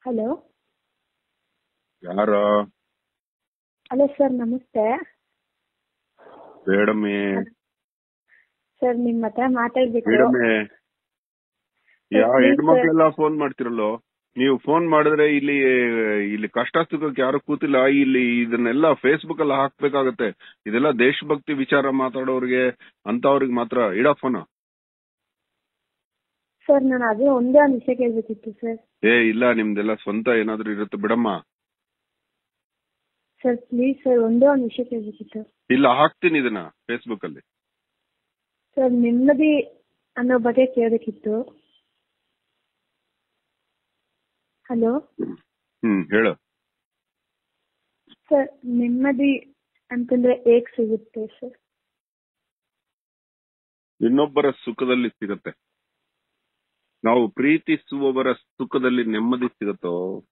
Hello ಯಾರೋ hello sir ನಮಸ್ತೆ ಬೇಡಮ್ಮೆ sir ನಿಮ್ಮ ಹತ್ರ ಮಾತಾಡ್ಬೇಕು ಬೇಡಮ್ಮೆ ಯಾವ please, ಹೆಣ್ಮಕ್ಳೆಲ್ಲ ಫೋನ್ ಮಾಡ್ತಿರಲ್ಲೋ ನೀವು ಫೋನ್ ಮಾಡಿದ್ರೆ ಇಲ್ಲಿ ಇಲ್ಲಿ ಕಷ್ಟ ಸುಖಕ್ಕೆ ಯಾರು ಕೂತಿಲ್ಲ ಇಲ್ಲಿ ಇದನ್ನೆಲ್ಲ ಫೇಸ್ಬುಕ್ ಅಲ್ಲಿ ಹಾಕ್ಬೇಕಾಗತ್ತೆ ಇದೆಲ್ಲ ದೇಶಭಕ್ತಿ ವಿಚಾರ ಮಾತಾಡೋರ್ಗೆ ಅಂತವ್ರಿಗೆ ಮಾತ್ರ ಇಡ ಫೋನ್ ಸರ್ ನಾನು ಅದೇ ಒಂದೇ ಒಂದು ವಿಷಯ ಕೇಳ್ಬೇಕಿತ್ತು ಸರ್ ಏ ಇಲ್ಲ ನಿಮ್ದೆಲ್ಲ ಸ್ವಂತ ಏನಾದ್ರೂ ಇರುತ್ತೆ ಬಿಡಮ್ಮ ಸರ್ ಪ್ಲೀಸ್ ಸರ್ ಒಂದೇ ಒಂದು ವಿಷಯ ಕೇಳ್ಬೇಕಿತ್ತು ಇಲ್ಲ ಹಾಕ್ತೀನಿ ಇದನ್ನ ಫೇಸ್ಬುಕ್ ಅಲ್ಲಿ ಸರ್ ನೆಮ್ಮದಿ ಅನ್ನೋ ಬಗ್ಗೆ ಕೇಳಬೇಕಿತ್ತು ಹಲೋ ಹ್ಮ್ ಹೇಳು ಸರ್ ನೆಮ್ಮದಿ ಅಂತಂದ್ರೆ ಹೇಗ್ ಸಿಗುತ್ತೆ ಸರ್ ಇನ್ನೊಬ್ಬರ ಸುಖದಲ್ಲಿ ಸಿಗತ್ತೆ ನಾವು ಪ್ರೀತಿಸುವವರ ಸುಖದಲ್ಲಿ ನೆಮ್ಮದಿ ಸಿಗತ್ತೋ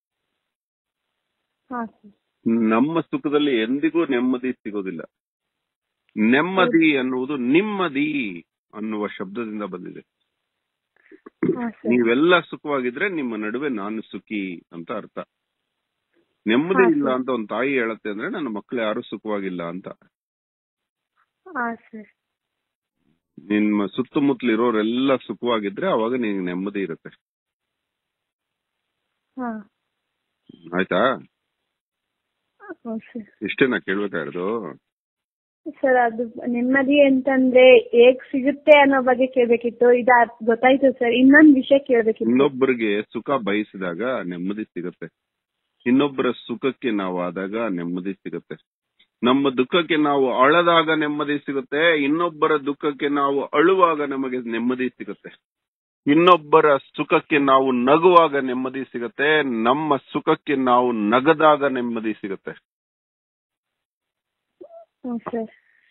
ಹಾ ಸರ್ ನಮ್ಮ ಸುಖದಲ್ಲಿ ಎಂದಿಗೂ ನೆಮ್ಮದಿ ಸಿಗೋದಿಲ್ಲ ನೆಮ್ಮದಿ ಅನ್ನುವುದು ನಿಮ್ಮದಿ ಅನ್ನುವ ಶಬ್ದದಿಂದ ಬಂದಿದೆ ಹಾ ಸರ್ ನೀವೆಲ್ಲ ಸುಖವಾಗಿದ್ರೆ ನಿಮ್ಮ ನಡುವೆ ನಾನು ಸುಖಿ ಅಂತ ಅರ್ಥ ನೆಮ್ಮದಿ ಹಾ, ಇಲ್ಲ ಸರ್. ಅಂತ ಒಂದ್ ತಾಯಿ ಹೇಳತ್ತೆ ಅಂದ್ರೆ ನನ್ನ ಮಕ್ಳು ಯಾರು ಸುಖವಾಗಿಲ್ಲ ಅಂತ ಹಾ ಸರ್ ನಿಮ್ಮ ಸುತ್ತಮುತ್ತಲಿರೋರೆಲ್ಲ ಸುಖವಾಗಿದ್ರೆ ಅವಾಗ ನಿನ್ಗೆ ನೆಮ್ಮದಿ ಇರುತ್ತೆ ಹಾ ಆಯ್ತಾ ಹ್ಞೂ ಸರ್ ಇಷ್ಟೇನಾ ಕೇಳ್ಬೇಕಾಗಿರೋದು ಸರ್ ಅದು ನೆಮ್ಮದಿ ಅಂತಂದ್ರೆ ಹೇಗ್ ಸಿಗುತ್ತೆ ಅನ್ನೋ ಬಗ್ಗೆ ಕೇಳ್ಬೇಕಿತ್ತು ಇದು ಅರ್ಥ ಗೊತ್ತಾಯ್ತು ಸರ್ ಇನ್ನೊಂದ್ ವಿಷಯ ಕೇಳ್ಬೇಕಿತ್ತು ಇನ್ನೊಬ್ಬರಿಗೆ ಸುಖ ಬಯಸಿದಾಗ ನೆಮ್ಮದಿ ಸಿಗುತ್ತೆ ಇನ್ನೊಬ್ಬರ ಸುಖಕ್ಕೆ ನಾವು ಆದಾಗ ನೆಮ್ಮದಿ ಸಿಗುತ್ತೆ ನಮ್ಮ ದುಃಖಕ್ಕೆ ನಾವು ಅಳದಾಗ ನೆಮ್ಮದಿ ಸಿಗುತ್ತೆ ಇನ್ನೊಬ್ಬರ ದುಃಖಕ್ಕೆ ನಾವು ಅಳುವಾಗ ನಮಗೆ ನೆಮ್ಮದಿ ಸಿಗುತ್ತೆ ಇನ್ನೊಬ್ಬರ ಸುಖಕ್ಕೆ ನಾವು ನಗುವಾಗ ನೆಮ್ಮದಿ ಸಿಗುತ್ತೆ ನಮ್ಮ ಸುಖಕ್ಕೆ ನಾವು ನಗದಾಗ ನೆಮ್ಮದಿ ಸಿಗುತ್ತೆ ಹ್ಞೂ ಸರ್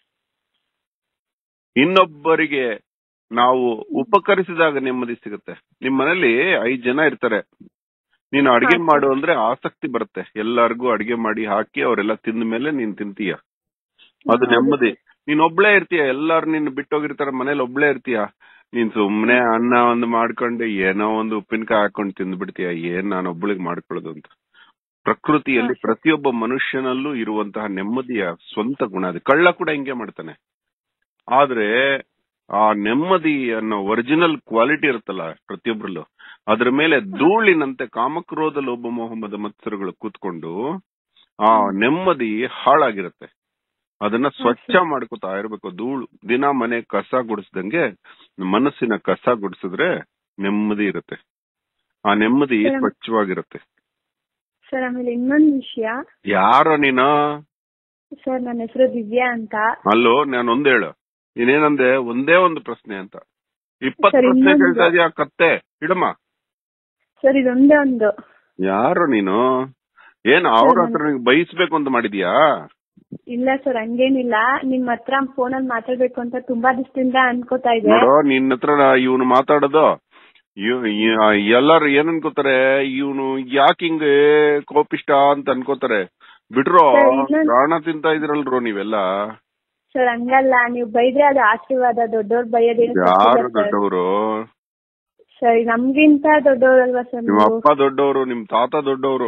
ಇನ್ನೊಬ್ಬರಿಗೆ ನಾವು ಉಪಕರಿಸಿದಾಗ ನೆಮ್ಮದಿ ಸಿಗುತ್ತೆ ನಿಮ್ ಮನೇಲಿ ಐದ್ ಜನ ಇರ್ತಾರೆ ನೀನು ಅಡಿಗೆ ಹಾ, ಮಾಡು ಅಂದ್ರೆ ಆಸಕ್ತಿ ಬರುತ್ತೆ ಎಲ್ಲಾರ್ಗೂ ಅಡಿಗೆ ಮಾಡಿ ಹಾಕಿ ಅವರೆಲ್ಲ ತಿಂದ ಮೇಲೆ ನೀನ್ ತಿಂತೀಯ ಅದು ಹೌದು ನೆಮ್ಮದಿ ನೀನ್ ಒಬ್ಳೇ ಇರ್ತೀಯ ಎಲ್ಲಾರು ನಿನ್ ಬಿಟ್ಟೋಗಿರ್ತಾರ ಮನೇಲಿ ಒಬ್ಳೇ ಇರ್ತೀಯ ನೀನ್ ಸುಮ್ನೆ ಅನ್ನ ಒಂದು ಮಾಡ್ಕೊಂಡು ಏನೋ ಒಂದು ಉಪ್ಪಿನಕಾಯಿ ಹಾಕೊಂಡು ತಿಂದ್ಬಿಡ್ತೀಯ ಏನ್ ನಾನು ಒಬ್ಳಿಗೆ ಮಾಡ್ಕೊಳ್ಳೋದು ಅಂತ ಪ್ರಕೃತಿಯಲ್ಲಿ ಹಾ, ಸರ್. ಪ್ರತಿಯೊಬ್ಬ ಮನುಷ್ಯನಲ್ಲೂ ಇರುವಂತಹ ನೆಮ್ಮದಿಯ ಸ್ವಂತ ಗುಣ ಅದು ಕಳ್ಳ ಕೂಡ ಹಿಂಗೆ ಮಾಡ್ತಾನೆ ಆದ್ರೆ ಆ ನೆಮ್ಮದಿ ಅನ್ನೋ ಒರಿಜಿನಲ್ ಕ್ವಾಲಿಟಿ ಇರುತ್ತಲ್ಲ ಪ್ರತಿಯೊಬ್ಬರಲ್ಲೂ ಅದ್ರ ಮೇಲೆ ಧೂಳಿನಂತೆ ಕಾಮಕ್ರೋಧ ಲೋಭ ಮೊಹಮ್ಮದ ಮತ್ಸರಗಳು ಕೂತ್ಕೊಂಡು ಆ ನೆಮ್ಮದಿ ಹಾಳಾಗಿರುತ್ತೆ ಅದನ್ನ ಸ್ವಚ್ಛ ಮಾಡ್ಕೋತಾ ಇರ್ಬೇಕು ಧೂಳು ದಿನ ಮನೆ ಕಸ ಗುಡಿಸ್ದಂಗೆ ಮನಸ್ಸಿನ ಕಸ ಗುಡಿಸಿದ್ರೆ ನೆಮ್ಮದಿ ಇರುತ್ತೆ ಆ ನೆಮ್ಮದಿ ಸರ್. ಸ್ವಚ್ಛವಾಗಿರುತ್ತೆ ಸರ್ ಆಮೇಲೆ ಇನ್ನೊಂದ್ ವಿಷಯ ಯಾರೋ ನೀನು ಸರ್ ನನ್ನ ಹೆಸರು ದಿವ್ಯಾ ಅಂತ ಅಲ್ಲೋ ನಾನು ಒಂದ್ ಹೇಳು ನೀನೇನಂದೆ ಒಂದೇ ಒಂದು ಪ್ರಶ್ನೆ ಅಂತ ಇಪ್ಪತ್ ಸರ್, ಪ್ರಶ್ನೆ ಇನ್ನೊಂದು. ಕೇಳ್ತಾ ಇದೀಯ ಕತ್ತೆ ಇಡಮ್ಮ ಸರ್ ಇದೊಂದೇ ಒಂದು ಯಾರು ನೀನು ಏನ್ ಅವ್ರ ಸರ್, ಹತ್ರ ನಿಂಗೆ ಬಯಸ್ಬೇಕು ಅಂತ ಮಾಡಿದ್ಯಾ ಇಲ್ಲ ಸರ್ ಹಂಗೇನಿಲ್ಲ ನಿಮ್ ಹತ್ರ ಫೋನಲ್ಲಿ ಮಾತಾಡ್ಬೇಕು ಅಂತ ತುಂಬಾ ದಿವಸದಿಂದ ಅನ್ಕೋತಾ ಇದೆ ನೋಡು ನಿನ್ನ ಹತ್ರ ಇವನು ಮಾತಾಡೋದು ಇವ್- ಇ- ಎಲ್ಲಾರು ಏನ್ ಅನ್ಕೋತಾರೆ ಇವನು ಯಾಕೆ ಹಿಂಗೆ ಕೋಪಿಷ್ಟ ಅಂತ ಅನ್ಕೋತಾರೆ ಬಿಡ್ರೋ ಸರ್, ಇನ್ನೊಂದ್- ಪ್ರಾಣ ತಿಂತಾ ಇದ್ರಲ್ರೋ ನೀವೆಲ್ಲ ಸರ್ ಹಂಗಲ್ಲ ನೀವು ಬೈದ್ರೆ ಅದು ಆಶೀರ್ವಾದ ದೊಡ್ಡವ್ರು ಬೈಯೋದೇನು ಯಾರು ತಪ್ಪಿಲ್ಲ ಸರ್. ದೊಡ್ಡವರು ಸರ್ ನಮ್ಗಿಂತ ದೊಡ್ಡವ್ರಲ್ವಾ ಸರ್ ನಿಮ್ಮ ನೀವು ಅಪ್ಪ ದೊಡ್ಡವರು ನಿಮ್ ತಾತ ದೊಡ್ಡವರು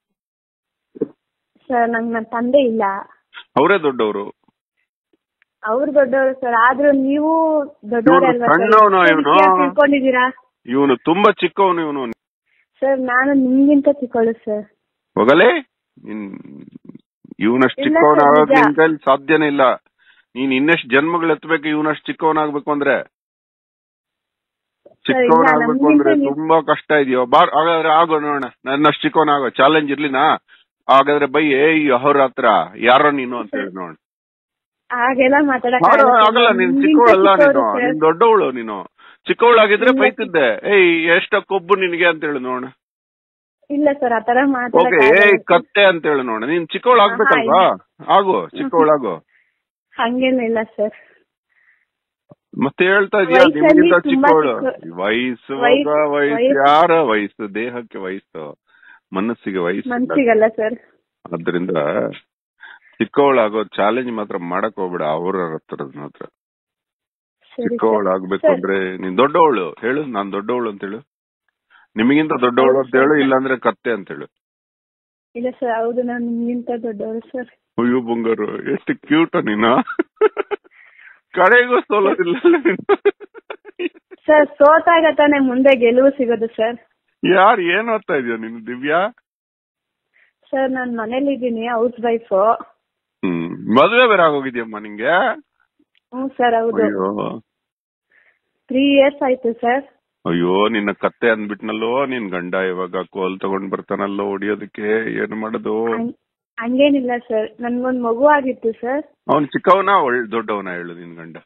ಸರ್ ನಂಗ್ ನನ್ನ ತಂದೆ ಇಲ್ಲ ಅವರೇ ದೊಡ್ಡವರು ಅವ್ರು ದೊಡ್ಡವರು ಸರ್ ಆದ್ರೂ ನೀವು ದೊಡ್ಡವ್ರೇ ಇವ್ನು ಅಲ್ವಾ ಸರ್ ಸಣ್ಣವ್ನು ಎಷ್ಟೋ ಇವ್ನು. ವಿಷಯ ತಿಳ್ಕೊಂಡಿದೀರಾ ಇವನು ತುಂಬಾ ಚಿಕ್ಕವನು ಇವನು ಸರ್ ನಾನು ನಿಮ್ಗಿಂತ ಚಿಕ್ಕವಳು ಸರ್ ಹೋಗಲೇ ಇವನಷ್ಟು ಇಲ್ಲ ಚಿಕ್ಕವನ ಸರ್, ಆಗೋಕ್ ನಿಜ. ನಿನ್ ಕೈಲಿ ಸಾಧ್ಯನೇ ಇಲ್ಲ ನೀನ್ ಇನ್ನೆಷ್ಟು ಜನ್ಮಗಳು ಎತ್ತಬೇಕು ಇವನಷ್ಟು ಚಿಕ್ಕವನಾಗ್ಬೇಕು ಅಂದ್ರೆ ಸರ್, ಇಲ್ಲ, ಚಿಕ್ಕವನಾಗ್ಬೇಕು ಅಂದ್ರೆ ನಮ್ಗಿಂತ ನೀವು- ತುಂಬಾ ಕಷ್ಟ ಇದೆಯೋ ಬಾರ್ ಹಾಗಾದ್ರೆ ಆಗೋ ನೋಡೋಣ ನನ್ನಷ್ಟು ಚಿಕ್ಕವನಾಗೋ ಚಾಲೆಂಜ್ ಇರ್ಲಿನಾ ಹಾಗಾದ್ರೆ ಬೈ ಏಯ್ ಅವ್ರ ಹತ್ರ ಯಾರೋ ನೀನು ಅಂತ ಹೇಳಿ ನೋಡ ಹಾಗೆಲ್ಲ ಮಾತಾಡಕ್ ಆಗಲ್ಲ ನೀನ್ ಚಿಕ್ಕವಳಲ್ಲ ನೀನು ನೀನ್ ದೊಡ್ಡವಳು ನೀನು ಚಿಕ್ಕವಳಾಗಿದ್ರೆ ಇಲ್ಲ. ಬೈತಿದ್ದೆ ಏಯ್ ಎಷ್ಟ ಕೊಬ್ಬು ನಿನ್ಗೆ ಅಂತ ಹೇಳಿ ನೋಡ ಇಲ್ಲ ಸರ್ ಆತರ ಓಕೆ ಮಾತಾಡಕ್ ಏಯ್ ಆಗಲ್ಲ ಸರ್. ಕತ್ತೆ ಅಂತ ಹೇಳಿ ನೋಡ ನೀನ್ ಚಿಕ್ಕವಳಾಗ್ಬೇಕಲ್ವಾ ಆಗು ಚಿಕ್ಕವಳಾಗು ಹಂಗೇನಿಲ್ಲ ಸರ್ ಮತ್ತೆ ಹೇಳ್ತಾ ಇದೀಯ ವಯಸ್ಸಲ್ಲಿ ನಿಮ್ಗಿಂತ ತುಂಬಾ ಚಿಕ್ಕವಳು ಚಿಕ್ಕ- ವಯಸ್ಸು ವಯಸ್ಸು- ಮಗ, ವಯಸ್ಸು ವಯಸ್ಸು- ಯಾರ ವಯಸ್ಸು ದೇಹಕ್ಕೆ ವಯಸ್ಸು ಮನಸ್ಸಿಗೆ ವಯಸ್ಸು ಇಲ್ಲ. ಮನ್ಸಿಗಲ್ಲ ಸರ್ ಆದ್ರಿಂದ ಚಿಕ್ಕವಳಾಗೋ ಚಾಲೆಂಜ್ ಮಾತ್ರ ಮಾಡಕ್ ಹೋಗ್ಬೇಡ ಅವ್ರ ಹತ್ರದ ಮಾತ್ರ ಸರಿ ಚಿಕ್ಕವಳಾಗ್ಬೇಕು ಸರ್. ಅಂದ್ರೆ ನೀನ್ ದೊಡ್ಡವಳು ಹೇಳು ನಾನ್ ದೊಡ್ಡವಳು ಅಂತ ಹೇಳು ನಿಮಗಿಂತ ದೊಡ್ಡವಳು ಅಂತ ಹೇಳು ಇಲ್ಲಾಂದ್ರೆ ಕತ್ತೆ ಅಂತ ಹೇಳು ಇಲ್ಲ ಸರ್ ಹೌದು ನಾನು ನಿಮ್ಗಿಂತ ದೊಡ್ಡವರು ಸರ್ ಅಯ್ಯೋ ಬಂಗಾರು ಎಷ್ಟು ಕ್ಯೂಟ ನೀನು ಕಡೆಗೂ ಸೋಲೋದಿಲ್ಲ ನೀನು ಸರ್ ಸೋತಾಗ ತಾನೇ ಮುಂದೆ ಗೆಲುವು ಸಿಗೋದು ಸರ್ ಯಾರು ಏನ್ ಓದ್ತಾ ಇದೀಯ ನೀನು ದಿವ್ಯಾ ಸರ್ ನಾನು ಮನೇಲಿದ್ದೀನಿ ಹೌಸ್ ವೈಫು ಹ್ಮ್ ಮದುವೆ ಬೇರೆ ಆಗೋಗಿದ್ಯಮ್ಮ ನಿಂಗೆ ಹ್ಞೂ ಸರ್ ಹೌದು ಅಯ್ಯೋ ತ್ರೀ ಇಯರ್ಸ್ ಆಯ್ತು ಸರ್ ಅಯ್ಯೋ ನಿನ್ನ ಕತ್ತೆ ಅಂದ್ಬಿಟ್ನಲ್ಲೋ ನಿನ್ ಗಂಡ ಇವಾಗ ಕೋಲ್ ತಗೊಂಡ್ ಬರ್ತಾನಲ್ಲೋ ಹೊಡಿಯೋದಕ್ಕೆ ಏನ್ ಮಾಡೋದು ಹಂಗ್- ಹಂಗೇನಿಲ್ಲ ಸರ್ ನನ್ಗೊಂದ್ ಮಗು ಆಗಿತ್ತು ಸರ್ ಅವ್ನ್ ಚಿಕ್ಕವನ ಒಳ್ ದೊಡ್ಡವನ ಹೇಳು ನಿನ್ ಗಂಡ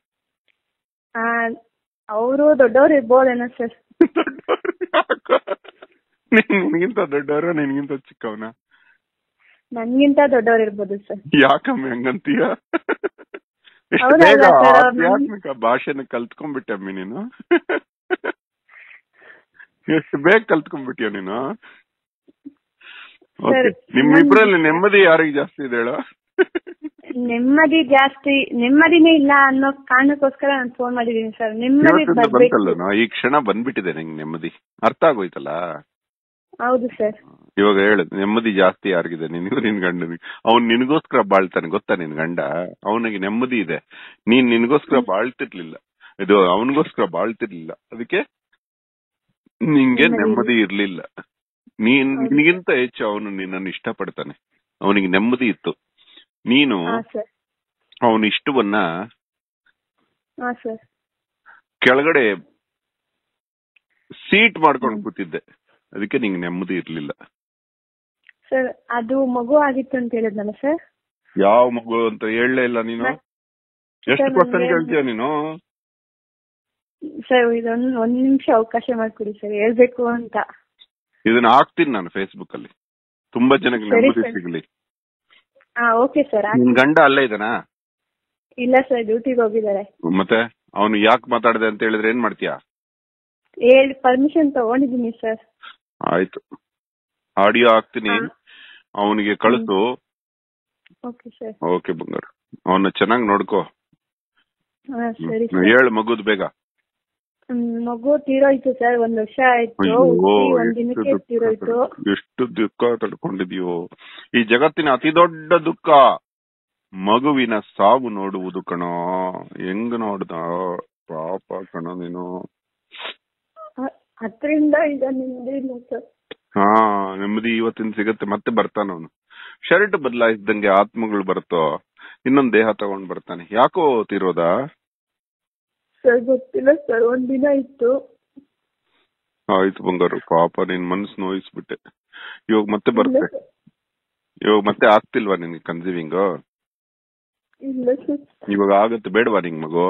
ಅವರು ದೊಡ್ಡವ್ರು ಇರ್ಬೋದೇನೋ ಸರ್ ದೊಡ್ಡವ್ರು ಯಾಕೋ? ನೀನ್ ನಿನ್ಗಿಂತ ದೊಡ್ಡವರ ನಿನ್ಗಿಂತ ಚಿಕ್ಕವನ ನನ್ಗಿಂತ ದೊಡ್ಡವ್ರು ಇರ್ಬೋದು ಸರ್ ಯಾಕಮ್ಮ ಹಂಗಂತೀಯ ಎಷ್ಟು ಹೌದಲ್ಲ ಬೇಗ sir, ಅವ್ರು ಆಧ್ಯಾತ್ಮಿಕ ಭಾಷೆನ ಕಲ್ತ್ಕೊಂಡ್ಬಿಟ್ಟಮ್ಮಿ ನೀನು ಎಷ್ಟು ಬೇಗ ಕಲ್ತ್ಕೊಂಡ್ಬಿಟ್ಯ ನೀನು Sir, Okay. ನಿಮ್ಮಿಬ್ರಲ್ಲಿ ನೆಮ್ಮದಿ ಯಾರಿಗೆ ಜಾಸ್ತಿ ಇದೆ ಹೇಳು ನೆಮ್ಮದಿ ಜಾಸ್ತಿ ನೆಮ್ಮದಿನೇ ಇಲ್ಲ ಅನ್ನೋ ಕಾರಣಕ್ಕೋಸ್ಕರ ನಾನು ಫೋನ್ ಮಾಡಿದೀನಿ ಸರ್ ನೆಮ್ಮದಿ ಇವತ್ತಿಂದ ಬರ್ಬೇಕು ಬಂತಲ್ಲ ಈ ಕ್ಷಣ ಬಂದ್ಬಿಟ್ಟಿದೆ ನಂಗೆ ನೆಮ್ಮದಿ ಅರ್ಥ ಆಗೋಯ್ತಲ್ಲ ಹೌದು ಸರ್ ಇವಾಗ ಹೇಳು ನೆಮ್ಮದಿ ಜಾಸ್ತಿ ಯಾರಿಗಿದೆ ನಿನಗೂ ನಿನ್ ಗಂಡನಿಗೆ ಅವ್ನ್ ನಿನಗೋಸ್ಕರ ಬಾಳ್ತಾನೆ ಗೊತ್ತಾ ನಿನ್ ಗಂಡ ಅವನಿಗೆ ನೆಮ್ಮದಿ ಇದೆ ನೀನ್ ನಿನಗೋಸ್ಕರ ಬಾಳ್ತಿರ್ಲಿಲ್ಲ ಇದು ಅವನಿಗೋಸ್ಕರ ಬಾಳ್ತಿರ್ಲಿಲ್ಲ ಅದಕ್ಕೆ ನಿಂಗೆ ನೆಮ್ಮದಿ ನೆಮ್ಮದಿ ಇರ್ಲಿಲ್ಲ ನೀನ್ ಹೌದು. ನಿನಗಿಂತ ಹೆಚ್ಚು ಅವನು ನಿನ್ನನ್ನು ಇಷ್ಟಪಡ್ತಾನೆ ಅವನಿಗೆ ನೆಮ್ಮದಿ ಇತ್ತು ನೀನು ಹಾ ಸರ್ ಅವನ ಇಷ್ಟವನ್ನ ಹಾ ಸರ್ ಕೆಳಗಡೆ ಸೀಟ್ ಮಾಡ್ಕೊಂಡು ಕೂತಿದ್ದೆ ಅದಕ್ಕೆ ನಿಂಗೆ ನೆಮ್ಮದಿ ಇರ್ಲಿಲ್ಲ ಸರ್ ಅದು ಮಗು ಆಗಿತ್ತು ಅಂತ ಹೇಳಿದ್ನಲ್ಲ ಸರ್ ಯಾವ ಮಗು ಅಂತ ಹೇಳಲೇ ಇಲ್ಲ ನೀನು ನಾ- ಎಷ್ಟು ಸರ್, ಪರ್ಸೆಂಟ್ ನನ್ಗೆ- ಹೇಳ್ತೀಯ ನೀನು ಸರ್ ಇದೊಂದು ಒಂದ್ ನಿಮಿಷ ಅವಕಾಶ ಮಾಡ್ಕೊಡಿ ಸರ್ ಹೇಳ್ಬೇಕು ಅಂತ ಇದನ್ನ ಹಾಕ್ತೀನಿ ನಾನು ಫೇಸ್ಬುಕ್ ಅಲ್ಲಿ ತುಂಬಾ ಜನಕ್ಕೆ ಸರಿ, ನೆಮ್ಮದಿ ಸರ್. ಸಿಗ್ಲಿ ಹಾ ಓಕೆ ಸರ್ ನಿನ್ ಗಂಡ ಅಲ್ಲೇ ಇದಾನಾ ಇಲ್ಲ ಸರ್ ಡ್ಯೂಟಿಗೆ ಹೋಗಿದ್ದಾರೆ ಮತ್ತೆ ಅವನು ಯಾಕೆ ಮಾತಾಡಿದೆ ಅಂತ ಹೇಳಿದ್ರೆ ಏನ್ ಮಾಡ್ತೀಯಾ ಹೇಳಿ ಪರ್ಮಿಷನ್ ತಗೊಂಡಿದ್ದೀನಿ ಸರ್ ಆಯ್ತು ಆಡಿಯೋ ಹಾಕ್ತೀನಿ ಹಾ. ಅವನಿಗೆ ಕಳಿಸು ಓಕೆ ಸರ್ ಓಕೆ ಬಂಗಾರ ಅವನ್ನ ಚೆನ್ನಾಗಿ ನೋಡ್ಕೋ ಹಾ ಸರಿ ಸರ್ ಹೇಳು ಮಗುದ್ ಬೇಗ ಹ್ಮ್, ಮಗು ತೀರೋಯ್ತು ಸರ್ ಒಂದ್ ವರ್ಷ ಆಯ್ತು ಅಯ್ಯೋ ಹುಟ್ಟಿ ಒಂದ್ ಎಷ್ಟು ದಿನಕ್ಕೆ ದುಃಖ ತೀರೋಯ್ತು ತಡ್- ಎಷ್ಟು ದುಃಖ ತಡ್ಕೊಂಡಿದ್ಯೋ ಈ ಜಗತ್ತಿನ ಅತಿ ದೊಡ್ಡ ದುಃಖ ಮಗುವಿನ ಸಾವು ನೋಡುವುದು ಕಣೋ ಹೆಂಗ್ ನೋಡ್ದ ಪಾಪ ಕಣೋ ನೀನು ಅ- ಅದ್ರಿಂದ ಈಗ ನಿಮ್ದು ಇಲ್ಲ ಸರ್ ಹಾ ನೆಮ್ಮದಿ ಇವತ್ತಿನ ಸಿಗತ್ತೆ ಮತ್ತೆ ಬರ್ತಾನ ಅವನು ಶರ್ಟ್ ಬದಲಾಯಿಸಿದಂಗೆ ಆತ್ಮಗಳು ಬರುತ್ತೋ ಇನ್ನೊಂದ್ ದೇಹ ತಗೊಂಡ್ ಬರ್ತಾನೆ ಯಾಕೋ ತೀರೋದಾ ಸರ್ ಗೊತ್ತಿಲ್ಲ ಸರ್ ಒಂದ್ ದಿನ ಇತ್ತು ಆಯ್ತು ಬಂಗಾರು ಪಾಪ ನಿನ್ ಮನ್ಸು ನೋಯಿಸ್ಬಿಟ್ಟೆ ಇವಾಗ ಮತ್ತೆ ಬರುತ್ತೆ ಇಲ್ಲ ಸರ್. ಇವಾಗ ಮತ್ತೆ ಆಗ್ತಿಲ್ವಾ ನಿನ್ಗೆ ಕನ್ಸೀವಿಂಗ್ ಇಲ್ಲ ಸರ್ ಇವಾಗ ಆಗತ್ತೆ ಬೇಡವಾ ನಿಂಗ್ ಮಗು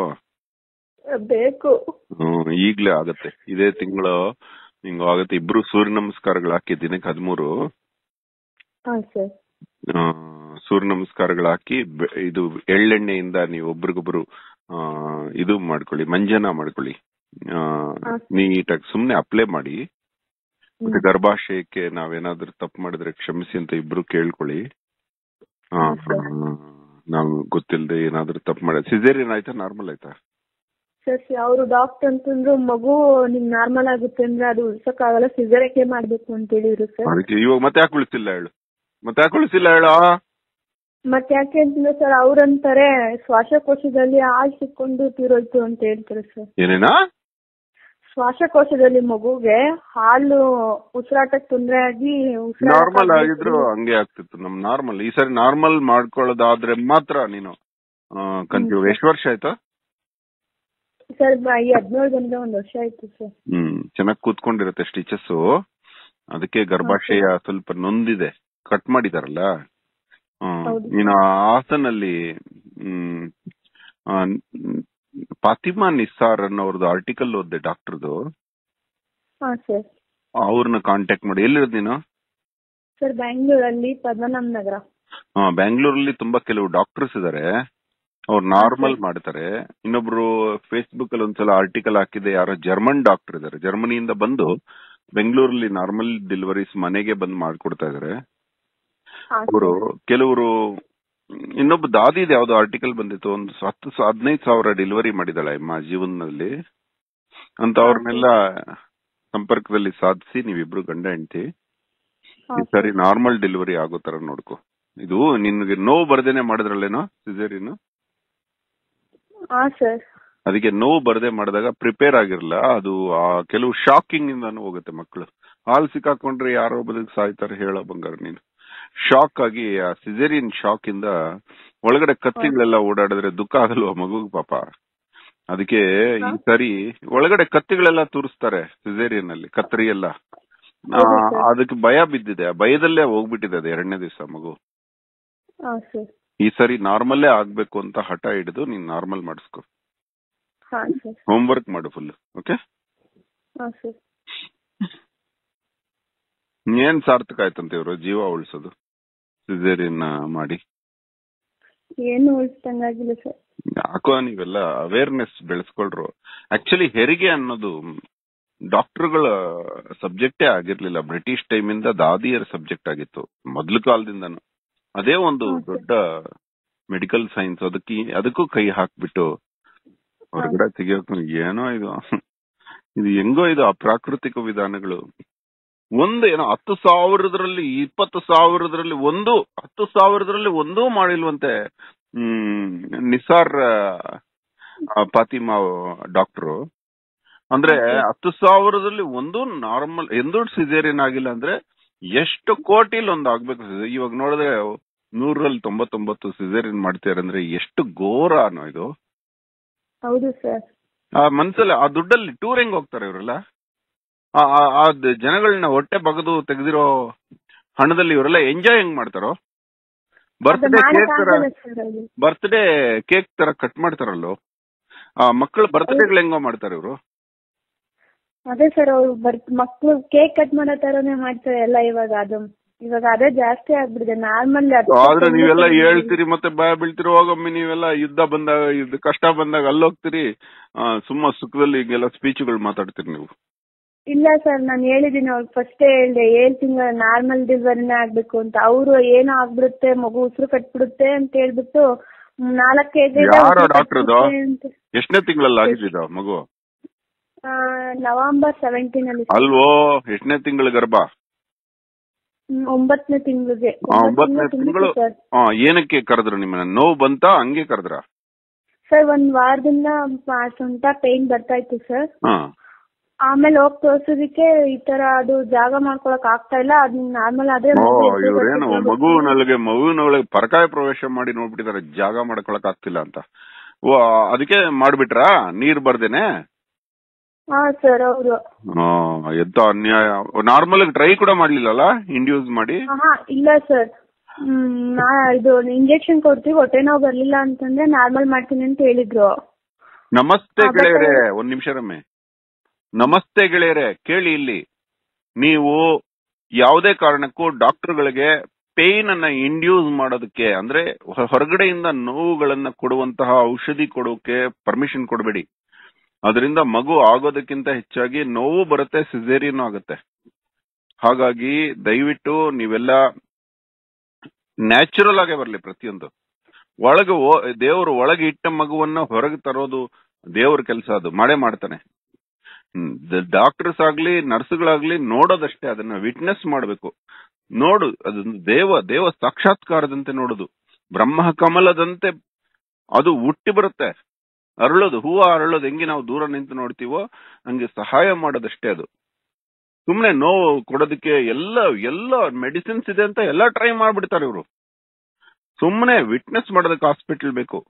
ಬೇಕು ಹ್ಮ್ ಈಗ್ಲೇ ಆಗತ್ತೆ ಇದೇ ತಿಂಗಳು ನಿಂಗ ಆಗತ್ತೆ ಇಬ್ರು ಸೂರ್ಯ ನಮಸ್ಕಾರಗಳು ಹಾಕಿ ದಿನಕ್ಕೆ ಹದಿಮೂರು ಹಾ ಸರ್ ಆ, ಸೂರ್ಯ ನಮಸ್ಕಾರಗಳು ಹಾಕಿ ಬೆ- ಇದು ಎಳ್ಳೆಣ್ಣೆಯಿಂದ ನೀವು ಒಬ್ರಿಗೊಬ್ರು ಆ, ಇದು ಮಾಡ್ಕೊಳ್ಳಿ ಮಂಜನ ಮಾಡ್ಕೊಳ್ಳಿ ಆ, ಹಾ. ನೀಟಾಗಿ ಸುಮ್ನೆ ಅಪ್ಲೈ ಮಾಡಿ ಮತ್ತೆ ಹ್ಮ್. ಗರ್ಭಾಶಯಕ್ಕೆ ನಾವೇನಾದ್ರೂ ತಪ್ಪು ಮಾಡಿದ್ರೆ ಕ್ಷಮಿಸಿ ಅಂತ ಇಬ್ರು ಕೇಳ್ಕೊಳ್ಳಿ ಆ, ಹಾ, ಸರ್. ಆ, ನಾವು ಗೊತ್ತಿಲ್ಲದೆ ಏನಾದ್ರೂ ತಪ್ಪು ಮಾಡಿ ಸಿಸೇರಿಯನ್ ಆಯ್ತಾ ನಾರ್ಮಲ್ ಆಯ್ತಾ ಸರ್ ಅವರು ಡಾಕ್ಟರ್ ಅಂತಂದ್ರು ಮಗು ನಿಮ್ ನಾರ್ಮಲ್ ಆಗುತ್ತೆ ಅಂದ್ರೆ ಅದು ಉಳ್ಸಕ್ಕಾಗಲ್ಲ ಸಿಸರಕ್ಕೆ ಮಾಡ್ಬೇಕು ಅಂತ ಹೇಳಿದ್ರು ಸರ್ ಅದಕ್ಕೆ ಇವಾಗ ಮತ್ತೆ ಯಾಕೆ ಉಳಿಸಿಲ್ಲ ಹೇಳು ಮತ್ತೆ ಯಾಕೆ ಉಳಿಸಿಲ್ಲ ಹೇಳು ಮತ್ತೆ ಯಾಕೆ ಅಂತಂದ್ರೆ ಸರ್ ಅವ್ರಂತಾರೆ ಶ್ವಾಸಕೋಶದಲ್ಲಿ ಹಾಲ್ ಸಿಕ್ಕೊಂಡು ತೀರೋಯ್ತು ಅಂತ ಹೇಳ್ತಾರೆ ಸರ್ ಏನೇನಾ ಶ್ವಾಸಕೋಶದಲ್ಲಿ ಮಗುಗೆ ಹಾಲು ಉಸಿರಾಟಕ್ಕೆ ತೊಂದರೆ ಆಗಿ ಉಸಿರಾಡಕ್ ನಾರ್ಮಲ್ ಆಗ್ಬೇಕು. ಆಗಿದ್ರು ಹಂಗೆ ಆಗ್ತಿತ್ತು ನಮ್ ನಾರ್ಮಲ್ ಈ ಸರಿ ನಾರ್ಮಲ್ ಮಾಡ್ಕೊಳ್ಳೋದಾದ್ರೆ ಮಾತ್ರ ನೀನು ಕನ್ಫ್ಯೂ ಹ್ಮ್. ಎಷ್ಟು ವರ್ಷ ಆಯ್ತಾ ಸರ್ ಬ- ಈ ಹದಿನೇಳು ಬಂದ್ರೆ ಒಂದ್ ವರ್ಷ ಆಯ್ತು ಸರ್ ಹ್ಮ್ ಚೆನ್ನಾಗಿ ಕೂತ್ಕೊಂಡಿರತ್ತೆ ಸ್ಟಿಚಸ್ ಅದಕ್ಕೆ ಗರ್ಭಾಶಯ ಸ್ವಲ್ಪ ನೊಂದಿದೆ ಕಟ್ ಮಾಡಿದಾರಲ್ಲ ಹ್ಮ್. ಹೌದು. ನೀನು ಆ ಹಾಸನಲ್ಲಿ ಹ್ಮ್ ಆ, ನ್- ಫಾತಿಮಾ ನಿಸ್ಸಾರ್ ಅನ್ನೋರ್ದು ಆರ್ಟಿಕಲ್ ಓದ್ದೆ ಡಾಕ್ಟರ್ದು ಹಾ ಸರ್ ಅವ್ರನ್ನ ಕಾಂಟ್ಯಾಕ್ಟ್ ಮಾಡಿ ಎಲ್ಲಿರೋದು ನೀನು ಸರ್ ಬ್ಯಾಂಗ್ಳೂರಲ್ಲಿ ಪದ್ಮನಾಭ ನಗರ ಆ, ಬ್ಯಾಂಗ್ಳೂರಲ್ಲಿ ತುಂಬಾ ಕೆಲವು ಡಾಕ್ಟರ್ಸ್ ಇದಾರೆ ಅವ್ರು ನಾರ್ಮಲ್ ಮಾಡ್ತಾರೆ ಇನ್ನೊಬ್ರು ಫೇಸ್ಬುಕ್ ಅಲ್ಲಿ ಒಂದ್ಸಲ ಆರ್ಟಿಕಲ್ ಹಾಕಿದೆ ಯಾರೋ ಜರ್ಮನ್ ಡಾಕ್ಟರ್ ಇದಾರೆ ಜರ್ಮನಿಯಿಂದ ಬಂದು ಬೆಂಗಳೂರಲ್ಲಿ ನಾರ್ಮಲ್ ಡೆಲಿವರೀಸ್ ಮನೆಗೆ ಬಂದು ಮಾಡ್ಕೊಡ್ತಾ ಇದಾರೆ ಹಾ ಅವರು ಕೆಲವರು ಇನ್ನೊಬ್ಬ ದಾದಿದ್ ಯಾವ್ದೋ ಆರ್ಟಿಕಲ್ ಬಂದಿತ್ತು ಒಂದು ಹತ್ತು ಹದಿನೈದು ಸಾವಿರ ಡೆಲಿವರಿ ಮಾಡಿದಾಳೆ ಅಮ್ಮ ಜೀವನದಲ್ಲಿ ಅಂತ ಅವ್ರನ್ನೆಲ್ಲ ಸಂಪರ್ಕದಲ್ಲಿ ಸಾಧಿಸಿ ನೀವಿಬ್ರು ಗಂಡ ಹೆಂಡತಿ ಹಾ ಈ ಸರಿ ನಾರ್ಮಲ್ ಡೆಲಿವರಿ ಆಗೋ ತರ ನೋಡ್ಕೊ ಇದು ನಿನ್ಗೆ ನೋವು ಬರ್ದೇನೆ ಮಾಡಿದ್ರಲ್ಲೇನೋ ಸಿಸೇರಿಯನ್ ಹಾ ಸರ್ ಅದಕ್ಕೆ ನೋವು ಬರದೆ ಮಾಡಿದಾಗ ಪ್ರಿಪೇರ್ ಆಗಿರಲ್ಲ ಅದು ಆ ಕೆಲವು ಶಾಕಿಂಗ್ ಇಂದಾನು ಹೋಗುತ್ತೆ ಮಕ್ಕಳು ಹಾಲ್ ಸಿಕ್ಕಾಕೊಂಡ್ರೆ ಯಾರೋ ಬದುಕ್ ಸಾಯ್ತಾರೆ ಹೇಳೋ ಬಂಗಾರ ನೀನು ಶಾಕ್ ಆಗಿ ಆ ಸಿಸೇರಿಯನ್ ಶಾಕ್ ಇಂದ ಒಳಗಡೆ ಕತ್ತಿಗಳೆಲ್ಲ ಓಡಾಡಿದ್ರೆ ದುಃಖ ಆಗಲ್ವಾ ಮಗುಗ್ ಪಾಪ ಅದಕ್ಕೆ ಈ ಸರಿ ಒಳಗಡೆ ಕತ್ತಿಗಳೆಲ್ಲ ತೋರಿಸ್ತಾರೆ ಸಿಸೇರಿಯನ್ ಅಲ್ಲಿ ಕತ್ತರಿ ಎಲ್ಲ ಆ, ಹೌದು sir. ಅದಕ್ಕೆ ಭಯ ಬಿದ್ದಿದೆ ಆ ಭಯದಲ್ಲೇ ಹೋಗ್ಬಿಟ್ಟಿದೆ ಅದು ಎರಡನೇ ದಿವಸ ಮಗು ಹಾ ಸರ್ ಈ ಸರಿ ನಾರ್ಮಲ್ಲೇ ಆಗ್ಬೇಕು ಅಂತ ಹಠ ಹಿಡಿದು ನೀನ್ ನಾರ್ಮಲ್ ಮಾಡಿಸ್ಕೊ ಹಾ ಸರ್ ಹೋಮ್ವರ್ಕ್ ಮಾಡು ಫುಲ್ ಓಕೆ ಹಾ ಸರ್ ಏನ್ ಸಾರ್ಥಕ ಆಯ್ತಂತ ಇವ್ರು ಜೀವ ಉಳಿಸೋದು ಸಿಸೇರಿಯನ್ ಮಾಡಿ ಏನು ಉಳಿಸ್ದಂಗಾಗಿಲ್ಲ ಸರ್ ಯಾಕೋ ನೀವೆಲ್ಲ ಅವೇರ್ನೆಸ್ ಬೆಳೆಸ್ಕೊಳ್ರು ಆಕ್ಚುಲಿ ಹೆರಿಗೆ ಅನ್ನೋದು ಡಾಕ್ಟರ್ಗಳ ಸಬ್ಜೆಕ್ಟೇ ಆಗಿರ್ಲಿಲ್ಲ ಬ್ರಿಟಿಷ್ ಟೈಮ್ ಇಂದ ದಾದಿಯರ ಸಬ್ಜೆಕ್ಟ್ ಆಗಿತ್ತು ಮೊದ್ಲು ಕಾಲದಿಂದನು ಅದೇ ಒಂದು ಹಾ, ಸರ್. ದೊಡ್ಡ ಮೆಡಿಕಲ್ ಸೈನ್ಸ್ ಅದಕ್ಕೆ ಅದಕ್ಕೂ ಕೈ ಹಾಕ್ಬಿಟ್ಟು ಹೊರಗಡೆ ತೆಗಿಯೋಕ್ ಏನೋ ಇದು ಇದು ಹೆಂಗೋ ಇದು ಅಪ್ರಾಕೃತಿಕ ವಿಧಾನಗಳು ಒಂದು ಏನೋ ಹತ್ತು ಸಾವಿರದಲ್ಲಿ ಇಪ್ಪತ್ತು ಸಾವಿರದಲ್ಲಿ ಒಂದು ಹತ್ತು ಸಾವಿರದಲ್ಲಿ ಒಂದೂ ಮಾಡಿಲ್ವಂತೆ ಹ್ಮ್ ನಿಸಾರ್ ಆ, ಫಾತಿಮಾ ಡಾಕ್ಟ್ರು ಅಂದ್ರೆ Okay. ಹತ್ತು ಸಾವಿರದಲ್ಲಿ ಒಂದು ನಾರ್ಮಲ್ ಎಂದೂ ಸಿಸೇರಿಯನ್ ಆಗಿಲ್ಲ ಅಂದ್ರೆ ಎಷ್ಟು ಕೋಟಿಲ್ ಒಂದು ಆಗ್ಬೇಕು ಸಿಸೇ- ಇವಾಗ ನೋಡಿದ್ರೆ ನೂರಲ್ಲಿ ತೊಂಬತ್ತೊಂಬತ್ತು ಸಿಸೇರಿಯನ್ ಮಾಡ್ತಾರೆ ಅಂದ್ರೆ ಎಷ್ಟು ಘೋರ ಅನ್ನೋ ಇದು ಹೌದು ಸರ್ ಆ ಮನ್ಸಲ್ಲಿ ಆ ದುಡ್ಡಲ್ಲಿ ಟೂರ್ ಹೆಂಗ್ ಹೋಗ್ತಾರೆ ಇವರೆಲ್ಲ ಆ ಆ- ಆ ದ- ಜನಗಳನ್ನ ಹೊಟ್ಟೆ ಬಗದು ತೆಗೆದಿರೋ ಹಣದಲ್ಲಿ ಇವರೆಲ್ಲ ಎಂಜಾಯ್ ಹೆಂಗ್ ಮಾಡ್ತಾರೋ ಅದು ಬರ್ತ್ಡೇ ಕೇಕ್ ತರ ಮಾಡಕ್ಕಾಗಲ್ಲ ಸರ್ ಅದು ಬರ್ತ್ಡೇ ಕೇಕ್ ತರ ಕಟ್ ಮಾಡ್ತಾರಲ್ಲೋ ಆ ಮಕ್ಕಳ ಬರ್ತ್ಡೇಗಳು ಹೆಂಗೋ ಮಾಡ್ತಾರೆ ಇವರು ಅದೇ ಸರ್ ಅವ್ರು ಬರ್ ಮಕ್ಳು ಕೇಕ್ ಕಟ್ ಮಾಡೋ ತರನೇ ಮಾಡ್ತಾರೆ ಎಲ್ಲ ಇವಾಗ ಅದು ಇವಾಗ ಅದೇ ಜಾಸ್ತಿ ಆಗ್ಬಿಟ್ಟಿದೆ ನಾರ್ಮಲ್ ಆದ್ರೆ ನೀವೆಲ್ಲ ಹೇಳ್ತೀರಿ ಮತ್ತೆ ಭಯ ಬೀಳ್ತೀರಿ ಹೋಗಮ್ಮಿ ನೀವೆಲ್ಲ ಯುದ್ಧ ಬಂದಾಗ ಇದು ಕಷ್ಟ ಬಂದಾಗ ಅಲ್ಲೋಗ್ತೀರಿ ಆ, ಸುಮ್ಮ ಸುಖದಲ್ಲಿ ಹಿಂಗೆಲ್ಲ ಸ್ಪೀಚ್ಗಳು ಮಾತಾಡ್ತೀರಿ ನೀವು ಇಲ್ಲ ಸರ್ ನಾನು ಹೇಳಿದೀನಿ ಅವ್ರಿಗೆ ಫಸ್ಟ್ ಹೇಳ್ದೆ ಏಳ್ ತಿಂಗಳ ನಾರ್ಮಲ್ ಡೆಲಿವರಿನೇ ಆಗ್ಬೇಕು ಅಂತ ಅವರು ಏನೋ ಆಗ್ಬಿಡುತ್ತೆ ಮಗು ಉಸಿರು ಕಟ್ಬಿಡುತ್ತೆ ಅಂತ ಹೇಳ್ಬಿಟ್ಟು ಮ್, ನಾಲ್ಕೈದು ಯಾರೋ doctor ಅದು? ಎಷ್ಟನೇ ತಿಂಗಳಲ್ಲಿ ಆಗಿದ್ದ ಮಗು ನವೆಂಬರ್ ಸೆವೆಂಟೀನ್ ಅಲ್ಲಿ ಅಲ್ವೋ ಎಷ್ಟನೇ ತಿಂಗಳ ಗರ್ಭ ಹ್ಮ್, ಒಂಬತ್ತನೇ ತಿಂಗಳಿಗೆ ಆ, ಒಂಬತ್ತನೇ ತಿಂಗಳು ಸರ್ ಆ, ಏನಕ್ಕೆ ಕರೆದ್ರು ನಿಮ್ಮನ್ನ ನೋವು ಬಂತಾ ಹಂಗೆ ಕರೆದ್ರ ಸರ್ ಒಂದ್ ವಾರದಿಂದ ಪ- ಸೊಂಟ ಪೇನ್ ಬರ್ತಾ ಇತ್ತು ಸರ್ ಹಾ ಆಮೇಲೆ ಹೋಗ್ ತೋರ್ಸೋದಿಕ್ಕೆ ಈ ತರ ಅದು ಜಾಗ ಮಾಡ್ಕೊಳಕ್ ಆಗ್ತಾ ಇಲ್ಲ ಅದ್ ನಾರ್ಮಲ್ ಆದ್ರೆ ಓ ಮಗು ಎದ್ದು ಇವ್ರೇನು ಬರುತ್ತೆ. ಮಗುವಿನೊಳಗೆ ಮಗುವಿನೊಳಗೆ ಪರಕಾಯ ಪ್ರವೇಶ ಮಾಡಿ ನೋಡ್ಬಿಟ್ಟಿದ್ದಾರೆ ಜಾಗ ಮಾಡ್ಕೊಳಕ್ ಆಗ್ತಿಲ್ಲ ಅಂತ ಓ ಅದಕ್ಕೆ ಮಾಡ್ಬಿಟ್ರಾ ನೀರ್ ಬರ್ದೇನೆ ಹಾ ಸರ್ ಅವರು ಆ, ಎಂತ ಅನ್ಯಾಯ ನಾರ್ಮಲ್ ಟ್ರೈ ಕೂಡ ಮಾಡ್ಲಿಲ್ಲಲ್ಲ ಇಂಡ್ಯೂಸ್ ಮಾಡಿ ಹಾ ಇಲ್ಲ ಸರ್ ಹ್ಮ್ ನಾ ಇದು ಇಂಜೆಕ್ಷನ್ ಕೊಡ್ತೀವಿ ಹೊಟ್ಟೆ ನೋವು ಬರ್ಲಿಲ್ಲ ಅಂತಂದ್ರೆ ನಾರ್ಮಲ್ ಮಾಡ್ತೀನಿ ಅಂತ ಹೇಳಿದ್ರು ನಮಸ್ತೆ ಹಾ, but- ಗೆಳೆಯರೆ ಒಂದ್ ನಿಮಿಷ ರಮ್ಮೆ ನಮಸ್ತೆ ಗೆಳೆಯರೆ ಕೇಳಿ ಇಲ್ಲಿ ನೀವು ಯಾವುದೇ ಕಾರಣಕ್ಕೂ ಡಾಕ್ಟರ್ಗಳಿಗೆ ಪೇನ್ ಅನ್ನ ಇಂಡ್ಯೂಸ್ ಮಾಡೋದಕ್ಕೆ ಅಂದ್ರೆ ಹೊ- ಹೊರಗಡೆಯಿಂದ ನೋವುಗಳನ್ನ ಕೊಡುವಂತಹ ಔಷಧಿ ಕೊಡೋಕೆ ಪರ್ಮಿಷನ್ ಕೊಡಬೇಡಿ ಅದರಿಂದ ಮಗು ಆಗೋದಕ್ಕಿಂತ ಹೆಚ್ಚಾಗಿ ನೋವು ಬರುತ್ತೆ ಸಿಸೇರಿಯನ್ ಆಗುತ್ತೆ ಹಾಗಾಗಿ ದಯವಿಟ್ಟು ನೀವೆಲ್ಲ ನ್ಯಾಚುರಲ್ ಆಗೇ ಬರ್ಲಿ ಪ್ರತಿಯೊಂದು ಒಳಗೆ ದೇವರು ಒಳಗೆ ಇಟ್ಟ ಮಗುವನ್ನ ಹೊರಗೆ ತರೋದು ದೇವ್ರ ಕೆಲಸ ಅದು ಮಾಡೇ ಮಾಡ್ತಾನೆ ಡಾಕ್ಟರ್ಸ್ ಆಗ್ಲಿ ನರ್ಸ್ಗಳಾಗ್ಲಿ ನೋಡೋದಷ್ಟೇ ಅದನ್ನ ವಿಟ್ನೆಸ್ ಮಾಡ್ಬೇಕು ನೋಡು ಅದೊಂದು ದೇವ ದೇವ ಸಾಕ್ಷಾತ್ಕಾರದಂತೆ ನೋಡುದು ಬ್ರಹ್ಮ ಕಮಲದಂತೆ ಅದು ಹುಟ್ಟಿ ಬರುತ್ತೆ ಅರಳೋದು ಹೂವ ಅರಳೋದು ಹೆಂಗೆ ನಾವು ದೂರ ನಿಂತು ನೋಡ್ತೀವೋ ಹಂಗೆ ಸಹಾಯ ಮಾಡೋದಷ್ಟೇ ಅದು ಸುಮ್ನೆ ನೋವು ಕೊಡೋದಕ್ಕೆ ಎಲ್ಲ ಎಲ್ಲ ಮೆಡಿಸಿನ್ಸ್ ಇದೆ ಅಂತ ಎಲ್ಲ ಟ್ರೈ ಮಾಡ್ಬಿಡ್ತಾರೆ ಇವರು ಸುಮ್ಮನೆ ವಿಟ್ನೆಸ್ ಮಾಡೋದಕ್ಕೆ ಹಾಸ್ಪಿಟಲ್ ಬೇಕು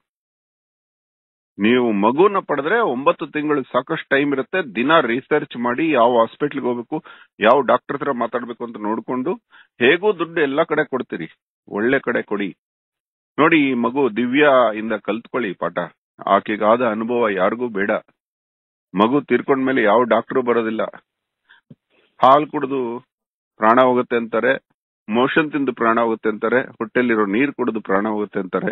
ನೀವು ಮಗುನ ಪಡೆದ್ರೆ ಒಂಬತ್ತು ತಿಂಗಳು ಸಾಕಷ್ಟು ಟೈಮ್ ಇರುತ್ತೆ ದಿನ ರಿಸರ್ಚ್ ಮಾಡಿ ಯಾವ ಹಾಸ್ಪಿಟ್ಲ್ಗೆ ಹೋಗ್ಬೇಕು ಯಾವ ಡಾಕ್ಟರ್ ಹತ್ರ ಮಾತಾಡ್ಬೇಕು ಅಂತ ನೋಡ್ಕೊಂಡು ಹೇಗೂ ದುಡ್ಡು ಎಲ್ಲಾ ಕಡೆ ಕೊಡ್ತೀರಿ ಒಳ್ಳೆ ಕಡೆ ಕೊಡಿ ನೋಡಿ ಈ ಮಗು ದಿವ್ಯಾ ಇಂದ ಕಲ್ತ್ಕೊಳ್ಳಿ ಪಾಠ ಆಕೆಗಾದ ಅನುಭವ ಯಾರಿಗೂ ಬೇಡ ಮಗು ತೀರ್ಕೊಂಡ್ಮೇಲೆ ಯಾವ ಡಾಕ್ಟರ್ ಬರೋದಿಲ್ಲ ಹಾಲು ಕುಡಿದು ಪ್ರಾಣ ಹೋಗುತ್ತೆ ಅಂತಾರೆ ಮೋಷನ್ ತಿಂದು ಪ್ರಾಣ ಹೋಗುತ್ತೆ ಅಂತಾರೆ ಹೊಟ್ಟೆಲಿರೋ ನೀರ್ ಕುಡಿದು ಪ್ರಾಣ ಹೋಗುತ್ತೆ ಅಂತಾರೆ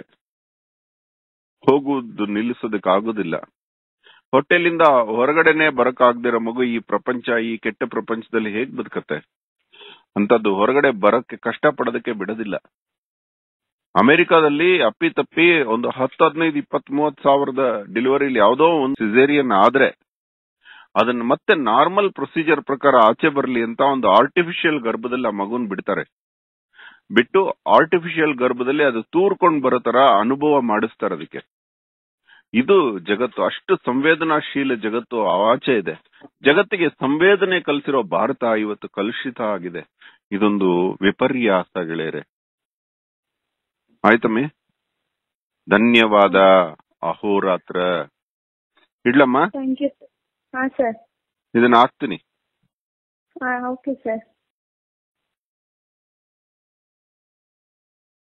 ಹೋಗುವುದು ನಿಲ್ಲಿಸೋದಕ್ಕೆ ಆಗೋದಿಲ್ಲ ಹೊಟ್ಟೆಲಿಂದ ಹೊರಗಡೆನೆ ಬರಕಾಗ್ದಿರೋ ಮಗು ಈ ಪ್ರಪಂಚ ಈ ಕೆಟ್ಟ ಪ್ರಪಂಚದಲ್ಲಿ ಹೇಗ್ ಬದುಕತ್ತೆ ಅಂತದ್ದು ಹೊರಗಡೆ ಬರಕ್ಕೆ ಕಷ್ಟ ಪಡೋದಕ್ಕೆ ಬಿಡೋದಿಲ್ಲ ಅಮೆರಿಕಾದಲ್ಲಿ ಅಪ್ಪಿ ತಪ್ಪಿ ಒಂದು ಹತ್ತು ಹದಿನೈದು ಇಪ್ಪತ್ ಮೂವತ್ ಸಾವಿರದ ಡೆಲಿವರಿಲಿ ಯಾವ್ದೋ ಒಂದು ಸಿಸೇರಿಯನ್ ಆದ್ರೆ ಅದನ್ನ ಮತ್ತೆ ನಾರ್ಮಲ್ ಪ್ರೊಸೀಜರ್ ಪ್ರಕಾರ ಆಚೆ ಬರ್ಲಿ ಅಂತ ಒಂದು ಆರ್ಟಿಫಿಷಿಯಲ್ ಗರ್ಭದಲ್ಲಿ ಆ ಮಗುನ್ ಬಿಡ್ತಾರೆ ಬಿಟ್ಟು ಆರ್ಟಿಫಿಷಿಯಲ್ ಗರ್ಭದಲ್ಲಿ ಅದು ತೂರ್ಕೊಂಡ್ ಬರೋ ತರ ಅನುಭವ ಮಾಡಿಸ್ತಾರೆ ಅದಕ್ಕೆ ಇದು ಜಗತ್ತು ಅಷ್ಟು ಸಂವೇದನಾಶೀಲ ಜಗತ್ತು ಆಚೆ ಇದೆ ಜಗತ್ತಿಗೆ ಸಂವೇದನೆ ಕಲಿಸಿರೋ ಭಾರತ ಇವತ್ತು ಕಲುಷಿತ ಆಗಿದೆ ಇದೊಂದು ವಿಪರ್ಯಾಸ ಗೆಳೆಯರೆ ಆಯ್ತಮ್ಮಿ ಧನ್ಯವಾದ ಅಹೋರಾತ್ರ ಇಡ್ಲಮ್ಮ ಥ್ಯಾಂಕ್ ಯು ಹಾಂ ಸರ್ ಇದನ್ನ ಹಾಕ್ತೀನಿ ಹಾಂ ಓಕೆ ಸರ್